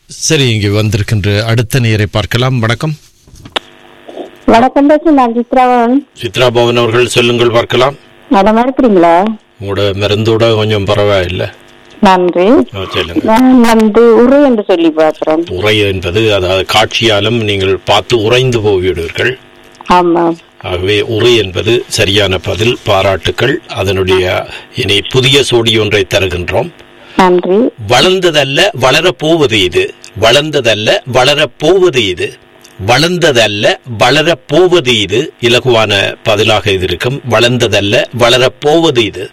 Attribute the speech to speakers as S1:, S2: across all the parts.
S1: சரி இங்கே வந்திருக்கின்ற அடுத்த நேரை பார்க்கலாம் வணக்கம்
S2: வணக்கம் பேசி நான் சித்ராவன்
S1: சித்ரா பவன் அவர்கள் சொல்லுங்கள் பார்க்கலாம்
S2: நலமா இருக்கிறீங்களா
S1: உங்களோட மருந்தோட கொஞ்சம் பரவாயில்லை
S2: நன்றி
S1: ஆ, சொல்லுங்க
S2: நான் வந்து உரு என்று சொல்லி பார்க்கிறேன்
S1: உரை என்பது அதாவது காட்சியாலும் நீங்கள் பார்த்து உறைந்து போய்விடுவீர்கள்
S2: ஆமா
S1: ஆகவே உரை என்பது சரியான பதில் பாராட்டுக்கள் அதனுடைய இனி புதிய சோடி ஒன்றை தருகின்றோம்
S2: நன்றி
S1: வளர்ந்ததல்ல வளரப்போவது இது வளர்ந்ததல்ல வளரப்போவது இது வளர்ந்ததல்ல வளரப்போவது இது இலகுவான பதிலாக இது இருக்கும் வளர்ந்ததல்ல வளரப்போவது இது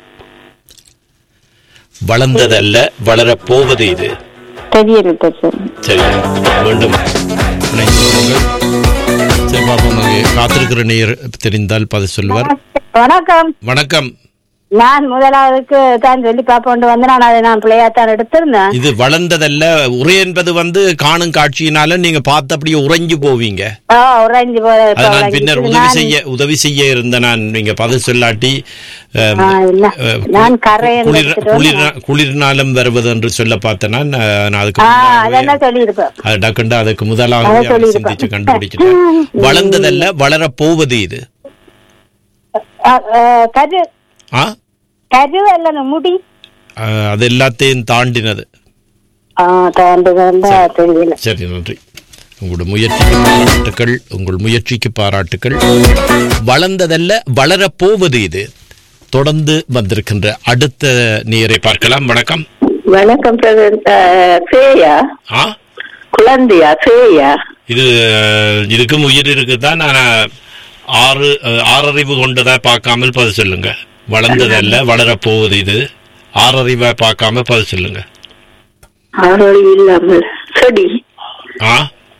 S1: வளர்ந்ததல்ல வளரப்போவது இது
S2: தெரியல பேசு
S1: சரி மீண்டும் இணைந்து கொள்ளுங்கள். சரி பாப்போம் அங்கே காத்திருக்கிற நேயர் தெரிந்தால் பதில் சொல்லுவார்
S2: வணக்கம்
S1: வணக்கம்
S2: நான் முதலாவதுக்கு தான் சொல்லி பாப்போண்டு வந்து நான் அதை நான் பிள்ளையாத்தான் எடுத்திருந்தேன்
S1: இது வளர்ந்ததல்ல உரை என்பது வந்து காணும் காட்சியினால நீங்க பார்த்து அப்படியே உறைஞ்சு போவீங்க
S2: ஓ உறைஞ்சு போல
S1: அது நான் பின்னர் உதவி செய்ய உதவி செய்ய இருந்த நான் நீங்க பதில் சொல்லாட்டி அஹ்,
S2: ஆ, இல்ல.
S1: அஹ்,
S2: நான் கரையை
S1: குளிர்
S2: எடுத்துட்டு
S1: குளிர் குளிர்னாலும் வருவது என்று சொல்ல பார்த்தேன்னா நான் நான் அதுக்கு
S2: ஆ
S1: முன்னாடியே
S2: அதெல்லாம் சொல்லியிருப்பேன்
S1: அது டக்குண்டு அதுக்கு முதலாக
S2: அதை சொல்லியிருப்பேன்.
S1: சிந்திச்சு கண்டுபிடிக்கிறேன் வளர்ந்ததல்ல வளரப்போவது இது
S2: ஆ, ஆ, கரு
S1: ஆ
S2: கரு அல்ல முடி
S1: அஹ், அது எல்லாத்தையும் தாண்டினது
S2: ஆ தாண்டு தாண்டா தெரியல
S1: சரி நன்றி உங்களோட முயற்சிக்கு பாராட்டுக்கள் உங்கள் முயற்சிக்கு பாராட்டுக்கள் வளர்ந்ததல்ல வளரப்போவது இது தொடர்ந்து வந்திருக்கின்ற அடுத்த நேரை பார்க்கலாம் வணக்கம்
S2: வணக்கம் பிரதர் சேயா
S1: ஆ
S2: குழந்தையா சேயா
S1: இது அஹ், இதுக்கும் உயிர் இருக்குதான் நான் ஆறு அஹ், ஆறறிவு கொண்டதா பார்க்காமல் பதில் சொல்லுங்க வளர்ந்ததல்ல வளரப்போவது இது ஆறறிவா பார்க்காம பதில் சொல்லுங்க
S2: ஆரோல் இல்லாமல் செடி
S1: ஆ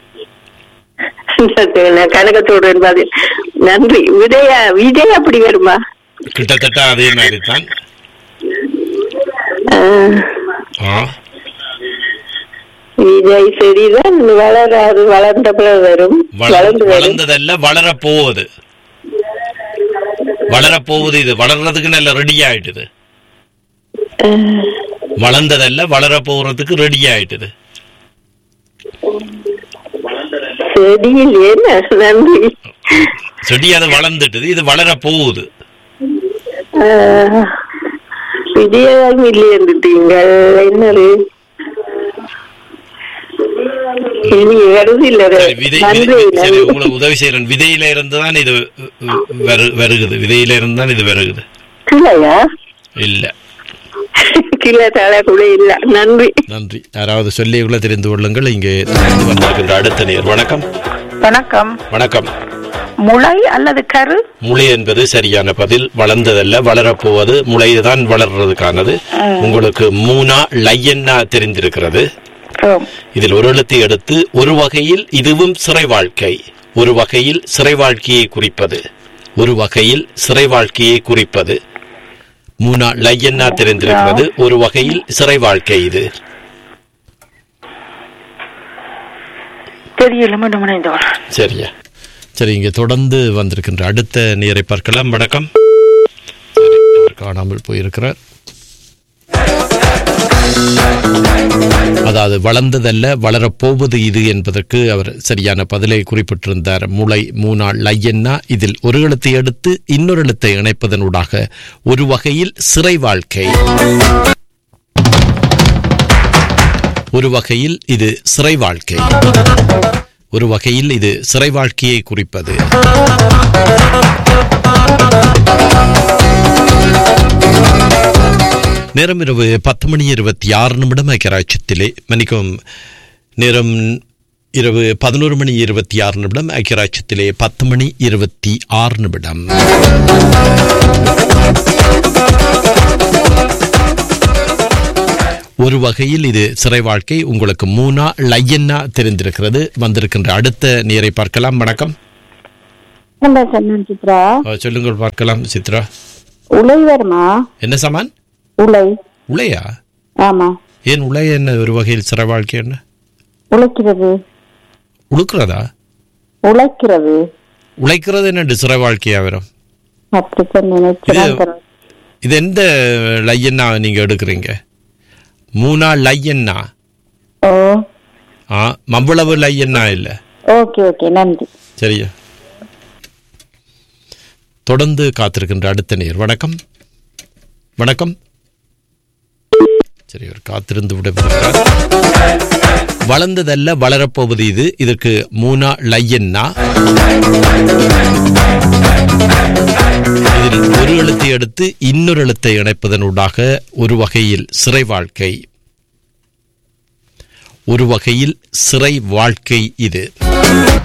S2: கனகத்தோடு என்பது நன்றி விதையா விதை அப்படி வருமா
S1: கிட்டத்தட்ட அதே மாதிரி தான்
S2: ஆஹ்,
S1: ஆ
S2: விதை செடிதான் வளராது வளர்ந்த பிறகு வரும்
S1: வள-
S2: வளர்ந்து வரும்
S1: வளர்ந்ததல்ல வளரப்போவது வளரப்போவது இது வளர்றதுக்கு நல்ல ரெடி ஆயிட்டுது
S2: ஆஹ்,
S1: வளர்ந்ததல்ல வளரப்போறதுக்கு ரெடி ஆயிட்டுது
S2: செடியில் என்ன நன்றி
S1: செடி அது வளர்ந்துட்டுது இது வளரப்போகுது
S2: ஆஹ், விஜயம் இல்லை என்றீங்கள் என்னது இனி வருது இல்ல
S1: சரி, விதை
S2: நன்றி
S1: விதை- சரி
S2: நன்றி
S1: உங்களுக்கு உதவி செய்யறேன் விதையில இருந்து தான் இது அஹ், வரு- வருகுது விதையில இருந்து தான் இது வருகுது
S2: இல்லையா
S1: இல்ல
S2: கீழே தலை கூட இல்ல நன்றி
S1: நன்றி யாராவது சொல்லியவங்கள தெரிந்து கொள்ளுங்கள் இங்கே தொடர்ந்து வந்திருக்கின்ற அடுத்த நேர் வணக்கம்
S3: வணக்கம்
S1: வணக்கம்
S3: முளை அல்லது கரு
S1: முளை என்பது சரியான பதில் வளர்ந்ததல்ல வளரப்போவது முளைதான் வளர்றதுக்கானது உங்களுக்கு மூனா லையன்னா தெரிந்திருக்கிறது
S3: ஆம்.
S1: இதில் ஒரு எழுத்தை எடுத்து ஒரு வகையில் இதுவும் சிறை வாழ்க்கை ஒரு வகையில் சிறை வாழ்க்கையை குறிப்பது ஒரு வகையில் சிறை வாழ்க்கையை குறிப்பது மூனா லையன்னா தெரிந்திருக்கிறது ஒரு வகையில் சிறை வாழ்க்கை இது
S3: தெரியல மீண்டும் இணைந்தோம்
S1: சரியா சரி இங்கே தொடர்ந்து வந்திருக்கின்ற அடுத்த நேரை பார்க்கலாம் வணக்கம் சரி அவர் காணாமல் போயிருக்கிறார் அதாவது வளர்ந்ததல்ல வளரப்போவது இது என்பதற்கு அவர் சரியான பதிலை குறிப்பிட்டிருந்தார் முளை மூணாள் லையன்னா இதில் ஒரு எழுத்தை எடுத்து இன்னொரு எழுத்தை இணைப்பதனூடாக ஒரு வகையில் சிறை வாழ்க்கை ஒரு வகையில் இது சிறை வாழ்க்கை ஒரு வகையில் இது சிறை வாழ்க்கையை குறிப்பது நேரம் இரவு பத்து மணி இருபத்தி ஆறு நிமிடம் ஐக்கியராட்சியத்திலே மன்னிக்கவும் நேரம் இரவு பதினோரு மணி இருபத்தி ஆறு நிமிடம் ஐக்கியராட்சியத்திலே பத்து மணி இருபத்தி ஆறு நிமிடம் ஒரு வகையில் இது சிறை வாழ்க்கை உங்களுக்கு மூனா லையன்னா தெரிந்திருக்கிறது வந்திருக்கின்ற அடுத்த நேரை பார்க்கலாம் வணக்கம்
S2: நம்ம சொன்னேன் சித்ரா
S1: அஹ், சொல்லுங்கள் பார்க்கலாம் சித்ரா
S2: உலை வருமா
S1: என்ன சமான்
S2: உலை
S1: உலையா
S2: ஆமா
S1: ஏன் உலை என்ன ஒரு வகையில் சிறை வாழ்க்கை என்ன
S2: உழைக்கிறது
S1: உழுக்கிறதா
S2: உழைக்கிறது
S1: உழைக்கிறது என்ன சிறை வாழ்க்கையா வரும்
S2: அப்படித்தான் நினைக்கிறேன்
S1: இது எந்த லையன்னா நீங்க எடுக்கிறீங்க மூணா லையன்னா
S2: ஓ
S1: ஆ மவ்வளவு லையன்னா இல்ல
S2: ஓகே ஓகே நன்றி
S1: சரியா தொடர்ந்து காத்திருக்கின்ற அடுத்த நேர் வணக்கம் வணக்கம் சரி ஒரு காத்திருந்து விட வளர்ந்ததல்ல வளரப்போவது இது இதற்கு மூனா லையன்னா இதில் ஒரு எழுத்தை எடுத்து இன்னொரு எழுத்தை இணைப்பதனூடாக ஒரு வகையில் சிறை வாழ்க்கை ஒரு வகையில் சிறை வாழ்க்கை இது